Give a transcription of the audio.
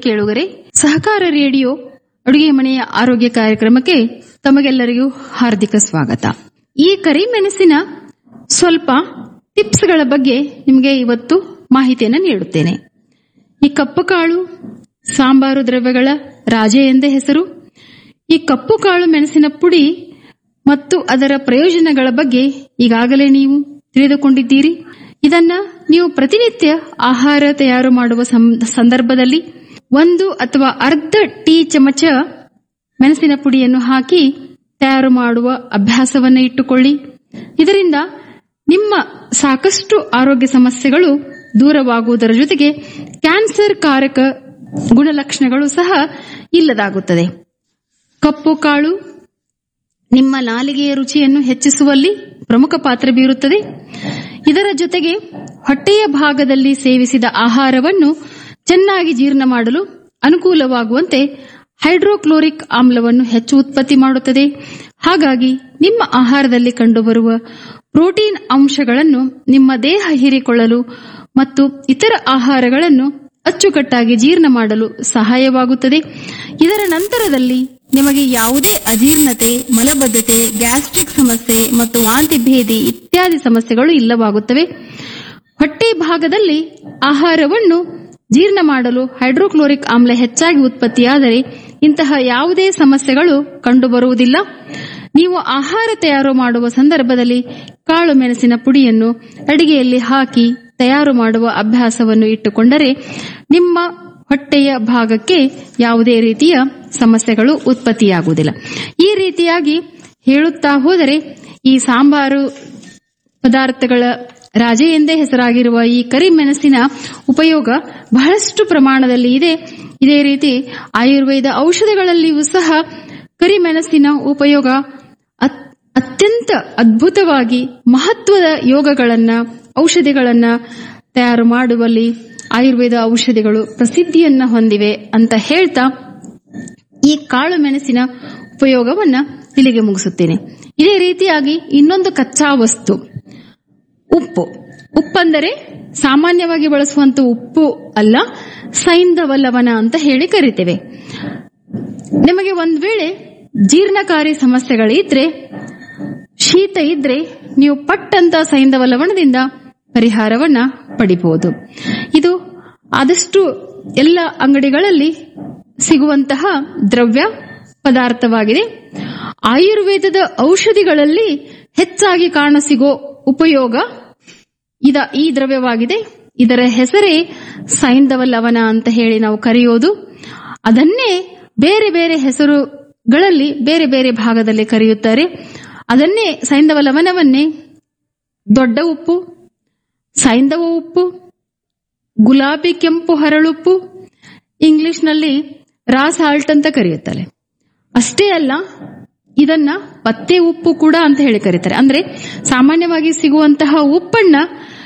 ಕೇಳುಗರೆ ಸಹಕಾರ ರೇಡಿಯೋ ಅಡುಗೆ ಮನೆಯ ಆರೋಗ್ಯ ಕಾರ್ಯಕ್ರಮಕ್ಕೆ ತಮಗೆಲ್ಲರಿಗೂ ಹಾರ್ದಿಕ ಸ್ವಾಗತ ಈ ಕರಿಮೆಣಸಿನ ಸ್ವಲ್ಪ ಟಿಪ್ಸ್ಗಳ ಬಗ್ಗೆ ನಿಮಗೆ ಇವತ್ತು ಮಾಹಿತಿಯನ್ನು ನೀಡುತ್ತೇನೆ ಈ ಕಪ್ಪು ಕಾಳು ಸಾಂಬಾರು ದ್ರವ್ಯಗಳ ರಾಜೆ ಎಂದೇ ಹೆಸರು ಈ ಕಪ್ಪು ಕಾಳು ಮೆಣಸಿನ ಪುಡಿ ಮತ್ತು ಅದರ ಪ್ರಯೋಜನಗಳ ಬಗ್ಗೆ ಈಗಾಗಲೇ ನೀವು ತಿಳಿದುಕೊಂಡಿದ್ದೀರಿ ಇದನ್ನ ನೀವು ಪ್ರತಿನಿತ್ಯ ಆಹಾರ ತಯಾರು ಮಾಡುವ ಸಂ- ಸಂದರ್ಭದಲ್ಲಿ ಒಂದು ಅಥವಾ ಅರ್ಧ ಟೀ ಚಮಚ ಮೆಣಸಿನ ಪುಡಿಯನ್ನು ಹಾಕಿ ತಯಾರು ಮಾಡುವ ಅಭ್ಯಾಸವನ್ನು ಇಟ್ಟುಕೊಳ್ಳಿ ಇದರಿಂದ ನಿಮ್ಮ ಸಾಕಷ್ಟು ಆರೋಗ್ಯ ಸಮಸ್ಯೆಗಳು ದೂರವಾಗುವುದರ ಜೊತೆಗೆ ಕ್ಯಾನ್ಸರ್ ಕಾರಕ ಗುಣಲಕ್ಷಣಗಳು ಸಹ ಇಲ್ಲದಾಗುತ್ತದೆ ಕಪ್ಪು ಕಾಳು ನಿಮ್ಮ ನಾಲಿಗೆಯ ರುಚಿಯನ್ನು ಹೆಚ್ಚಿಸುವಲ್ಲಿ ಪ್ರಮುಖ ಪಾತ್ರ ಬೀರುತ್ತದೆ ಇದರ ಜೊತೆಗೆ ಹೊಟ್ಟೆಯ ಭಾಗದಲ್ಲಿ ಸೇವಿಸಿದ ಆಹಾರವನ್ನು ಚೆನ್ನಾಗಿ ಜೀರ್ಣ ಮಾಡಲು ಅನುಕೂಲವಾಗುವಂತೆ ಹೈಡ್ರೋಕ್ಲೋರಿಕ್ ಆಮ್ಲವನ್ನು ಹೆಚ್ಚು ಉತ್ಪತ್ತಿ ಮಾಡುತ್ತದೆ ಹಾಗಾಗಿ ನಿಮ್ಮ ಆಹಾರದಲ್ಲಿ ಕಂಡುಬರುವ ಪ್ರೋಟೀನ್ ಅಂಶಗಳನ್ನು ನಿಮ್ಮ ದೇಹ ಹೀರಿಕೊಳ್ಳಲು ಮತ್ತು ಇತರ ಆಹಾರಗಳನ್ನು ಅಚ್ಚುಕಟ್ಟಾಗಿ ಜೀರ್ಣ ಮಾಡಲು ಸಹಾಯವಾಗುತ್ತದೆ ಇದರ ನಂತರದಲ್ಲಿ ನಿಮಗೆ ಯಾವುದೇ ಅಜೀರ್ಣತೆ ಮಲಬದ್ಧತೆ ಗ್ಯಾಸ್ಟ್ರಿಕ್ ಸಮಸ್ಯೆ ಮತ್ತು ವಾಂತಿ ಭೇದಿ ಇತ್ಯಾದಿ ಸಮಸ್ಯೆಗಳು ಇಲ್ಲವಾಗುತ್ತವೆ ಹೊಟ್ಟೆ ಭಾಗದಲ್ಲಿ ಆಹಾರವನ್ನು ಜೀರ್ಣ ಮಾಡಲು ಹೈಡ್ರೋಕ್ಲೋರಿಕ್ ಆಮ್ಲ ಹೆಚ್ಚಾಗಿ ಉತ್ಪತ್ತಿಯಾದರೆ ಇಂತಹ ಯಾವುದೇ ಸಮಸ್ಯೆಗಳು ಕಂಡುಬರುವುದಿಲ್ಲ ನೀವು ಆಹಾರ ತಯಾರು ಮಾಡುವ ಸಂದರ್ಭದಲ್ಲಿ ಕಾಳು ಮೆಣಸಿನ ಪುಡಿಯನ್ನು ಅಡಿಗೆಯಲ್ಲಿ ಹಾಕಿ ತಯಾರು ಮಾಡುವ ಅಭ್ಯಾಸವನ್ನು ಇಟ್ಟುಕೊಂಡರೆ ನಿಮ್ಮ ಹೊಟ್ಟೆಯ ಭಾಗಕ್ಕೆ ಯಾವುದೇ ರೀತಿಯ ಸಮಸ್ಯೆಗಳು ಉತ್ಪತ್ತಿಯಾಗುವುದಿಲ್ಲ ಈ ರೀತಿಯಾಗಿ ಹೇಳುತ್ತಾ ಹೋದರೆ ಈ ಸಾಂಬಾರು ಪದಾರ್ಥಗಳ ರಾಜೆ ಎಂದೇ ಹೆಸರಾಗಿರುವ ಈ ಕರಿಮೆಣಸಿನ ಉಪಯೋಗ ಬಹಳಷ್ಟು ಪ್ರಮಾಣದಲ್ಲಿ ಇದೆ ಇದೇ ರೀತಿ ಆಯುರ್ವೇದ ಔಷಧಗಳಲ್ಲಿಯೂ ಸಹ ಕರಿಮೆಣಸಿನ ಉಪಯೋಗ ಅತ್- ಅತ್ಯಂತ ಅದ್ಭುತವಾಗಿ ಮಹತ್ವದ ಯೋಗಗಳನ್ನ ಔಷಧಿಗಳನ್ನ ತಯಾರು ಮಾಡುವಲ್ಲಿ ಆಯುರ್ವೇದ ಔಷಧಿಗಳು ಪ್ರಸಿದ್ಧಿಯನ್ನ ಹೊಂದಿವೆ ಅಂತ ಹೇಳ್ತಾ ಈ ಕಾಳು ಮೆಣಸಿನ ಉಪಯೋಗವನ್ನ ಇಲ್ಲಿಗೆ ಮುಗಿಸುತ್ತೇನೆ ಇದೇ ರೀತಿಯಾಗಿ ಇನ್ನೊಂದು ಕಚ್ಚಾ ವಸ್ತು ಉಪ್ಪು ಉಪ್ಪಂದರೆ ಸಾಮಾನ್ಯವಾಗಿ ಬಳಸುವಂತ ಉಪ್ಪು ಅಲ್ಲ ಸೈಂಧವ ಲವಣ ಅಂತ ಹೇಳಿ ಕರಿತೇವೆ ನಿಮಗೆ ಒಂದ್ ವೇಳೆ ಜೀರ್ಣಕಾರಿ ಸಮಸ್ಯೆಗಳಿದ್ರೆ ಶೀತ ಇದ್ರೆ ನೀವು ಪಟ್ಟಂತ ಸೈಂಧವ ಲವಣದಿಂದ ಪರಿಹಾರವನ್ನ ಪಡಿಬಹುದು ಇದು ಆದಷ್ಟು ಎಲ್ಲ ಅಂಗಡಿಗಳಲ್ಲಿ ಸಿಗುವಂತಹ ದ್ರವ್ಯ ಪದಾರ್ಥವಾಗಿದೆ ಆಯುರ್ವೇದದ ಔಷಧಿಗಳಲ್ಲಿ ಹೆಚ್ಚಾಗಿ ಕಾಣಸಿಗೋ ಉಪಯೋಗ ಇದ ಈ ದ್ರವ್ಯವಾಗಿದೆ ಇದರ ಹೆಸರೇ ಸೈಂಧವ ಲವಣ ಅಂತ ಹೇಳಿ ನಾವು ಕರೆಯೋದು ಅದನ್ನೇ ಬೇರೆ ಬೇರೆ ಹೆಸರುಗಳಲ್ಲಿ ಬೇರೆ ಬೇರೆ ಭಾಗದಲ್ಲಿ ಕರೆಯುತ್ತಾರೆ ಅದನ್ನೇ ಸೈಂಧವ ಲವಣವನ್ನೇ ದೊಡ್ಡ ಉಪ್ಪು ಸೈಂಧವ ಉಪ್ಪು ಗುಲಾಬಿ ಕೆಂಪು ಹರಳುಪ್ಪು ಇಂಗ್ಲಿಷ್ನಲ್ಲಿ ರಾ ಸಾಲ್ಟ್ ಅಂತ ಕರೆಯುತ್ತಾರೆ ಅಷ್ಟೇ ಅಲ್ಲ ಇದನ್ನ ಪತ್ತೆ ಉಪ್ಪು ಕೂಡ ಅಂತ ಹೇಳಿ ಕರೀತಾರೆ ಅಂದ್ರೆ ಸಾಮಾನ್ಯವಾಗಿ ಸಿಗುವಂತಹ ಉಪ್ಪನ್ನ